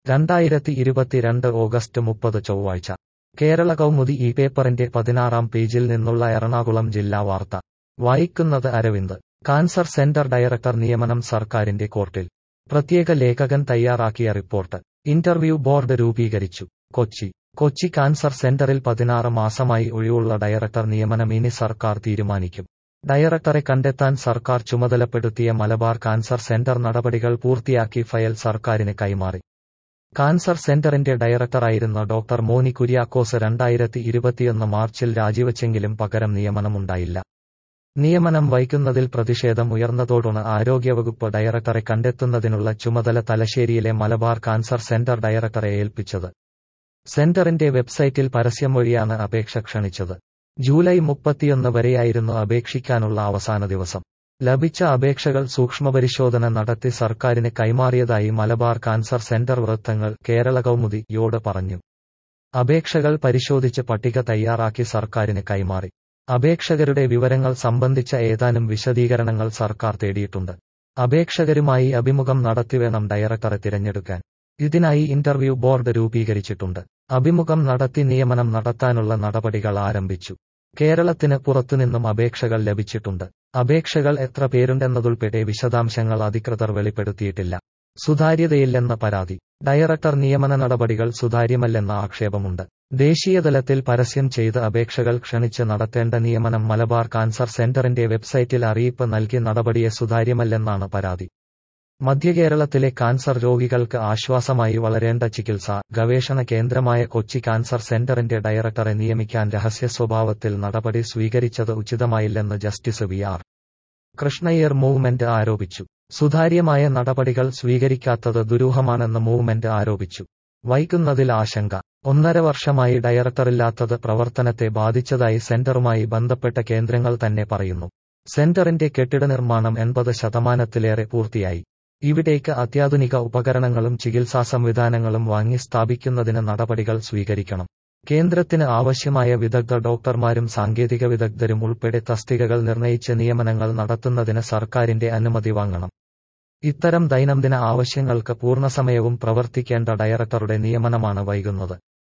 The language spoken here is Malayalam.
രണ്ടായിരത്തി ഇരുപത്തിരണ്ട് ഓഗസ്റ്റ് മുപ്പത് ചൊവ്വാഴ്ച കേരള കൗമുദി ഈ പേപ്പറിന്റെ പതിനാറാം പേജിൽ നിന്നുള്ള എറണാകുളം ജില്ലാ വാർത്ത വായിക്കുന്നത് അരവിന്ദ് കാൻസർ സെന്റർ ഡയറക്ടർ നിയമനം സർക്കാരിന്റെ കോർട്ടിൽ പ്രത്യേക ലേഖകൻ തയ്യാറാക്കിയ റിപ്പോർട്ട് ഇന്റർവ്യൂ ബോർഡ് രൂപീകരിച്ചു കൊച്ചി കൊച്ചി കാൻസർ സെന്ററിൽ പതിനാറ് മാസമായി ഒഴിവുള്ള ഡയറക്ടർ നിയമനം ഇനി സർക്കാർ തീരുമാനിക്കും ഡയറക്ടറെ കണ്ടെത്താൻ സർക്കാർ ചുമതലപ്പെടുത്തിയ മലബാർ കാൻസർ സെന്റർ നടപടികൾ പൂർത്തിയാക്കി ഫയൽ സർക്കാരിന് കൈമാറി കാൻസർ സെന്ററിന്റെ ഡയറക്ടറായിരുന്ന ഡോക്ടർ മോനി കുര്യാക്കോസ് രണ്ടായിരത്തി ഇരുപത്തിയൊന്ന് മാർച്ചിൽ രാജിവെച്ചെങ്കിലും പകരം നിയമനമുണ്ടായില്ല നിയമനം വൈകുന്നതിൽ പ്രതിഷേധം ഉയർന്നതോടാണ് ആരോഗ്യവകുപ്പ് ഡയറക്ടറെ കണ്ടെത്തുന്നതിനുള്ള ചുമതല തലശ്ശേരിയിലെ മലബാർ കാൻസർ സെന്റർ ഡയറക്ടറെ ഏൽപ്പിച്ചത് സെന്ററിന്റെ വെബ്സൈറ്റിൽ പരസ്യം വഴിയാണ് അപേക്ഷ ക്ഷണിച്ചത് ജൂലൈ മുപ്പത്തിയൊന്ന് വരെയായിരുന്നു അപേക്ഷിക്കാനുള്ള അവസാന ദിവസം ലഭിച്ച അപേക്ഷകൾ സൂക്ഷ്മപരിശോധന നടത്തി സർക്കാരിന് കൈമാറിയതായി മലബാർ കാൻസർ സെന്റർ വൃത്തങ്ങൾ കേരള കൗമുദി യോട് പറഞ്ഞു അപേക്ഷകൾ പരിശോധിച്ച് പട്ടിക തയ്യാറാക്കി സർക്കാരിന് കൈമാറി അപേക്ഷകരുടെ വിവരങ്ങൾ സംബന്ധിച്ച ഏതാനും വിശദീകരണങ്ങൾ സർക്കാർ തേടിയിട്ടുണ്ട് അപേക്ഷകരുമായി അഭിമുഖം നടത്തിവേണം ഡയറക്ടറെ തിരഞ്ഞെടുക്കാൻ ഇതിനായി ഇന്റർവ്യൂ ബോർഡ് രൂപീകരിച്ചിട്ടുണ്ട് അഭിമുഖം നടത്തി നിയമനം നടത്താനുള്ള നടപടികൾ ആരംഭിച്ചു കേരളത്തിന് പുറത്തുനിന്നും അപേക്ഷകൾ ലഭിച്ചിട്ടുണ്ട് അപേക്ഷകൾ എത്ര പേരുണ്ടെന്നതുൾപ്പെടെ വിശദാംശങ്ങൾ അധികൃതർ വെളിപ്പെടുത്തിയിട്ടില്ല സുതാര്യതയില്ലെന്ന പരാതി ഡയറക്ടർ നിയമന നടപടികൾ സുതാര്യമല്ലെന്ന ആക്ഷേപമുണ്ട് ദേശീയതലത്തിൽ പരസ്യം ചെയ്ത് അപേക്ഷകൾ ക്ഷണിച്ച് നടത്തേണ്ട നിയമനം മലബാർ കാൻസർ സെന്ററിന്റെ വെബ്സൈറ്റിൽ അറിയിപ്പ് നൽകി നടപടിയെ സുതാര്യമല്ലെന്നാണ് പരാതി മധ്യകേരളത്തിലെ കാൻസർ രോഗികൾക്ക് ആശ്വാസമായി വളരേണ്ട ചികിത്സ ഗവേഷണ കേന്ദ്രമായ കൊച്ചി കാൻസർ സെന്ററിന്റെ ഡയറക്ടറെ നിയമിക്കാൻ രഹസ്യ സ്വഭാവത്തിൽ നടപടി സ്വീകരിച്ചത് ഉചിതമായില്ലെന്ന് justice V R Krishna Iyer movement ആരോപിച്ചു സുതാര്യമായ നടപടികൾ സ്വീകരിക്കാത്തത് ദുരൂഹമാണെന്ന് മൂവ്മെന്റ് ആരോപിച്ചു വൈകുന്നതിൽ ആശങ്ക ഒന്നര വർഷമായി ഡയറക്ടറില്ലാത്തത് പ്രവർത്തനത്തെ ബാധിച്ചതായി സെന്ററുമായി ബന്ധപ്പെട്ട കേന്ദ്രങ്ങൾ തന്നെ പറയുന്നു സെന്ററിന്റെ കെട്ടിട നിർമ്മാണം എൺപത് ശതമാനത്തിലേറെ പൂർത്തിയായി ഇവിടേക്ക് അത്യാധുനിക ഉപകരണങ്ങളും ചികിത്സാ സംവിധാനങ്ങളും വാങ്ങി സ്ഥാപിക്കുന്നതിന് നടപടികൾ സ്വീകരിക്കണം കേന്ദ്രത്തിന് ആവശ്യമായ വിദഗ്ധ ഡോക്ടർമാരും സാങ്കേതിക വിദഗ്ധരും ഉൾപ്പെടെ തസ്തികകൾ നിർണയിച്ച് നിയമനങ്ങൾ നടത്തുന്നതിന് സർക്കാരിന്റെ അനുമതി വാങ്ങണം ഇത്തരം ദൈനംദിന ആവശ്യങ്ങൾക്ക് പൂർണ്ണസമയവും പ്രവർത്തിക്കേണ്ട ഡയറക്ടറുടെ നിയമനമാണ് വൈകുന്നത്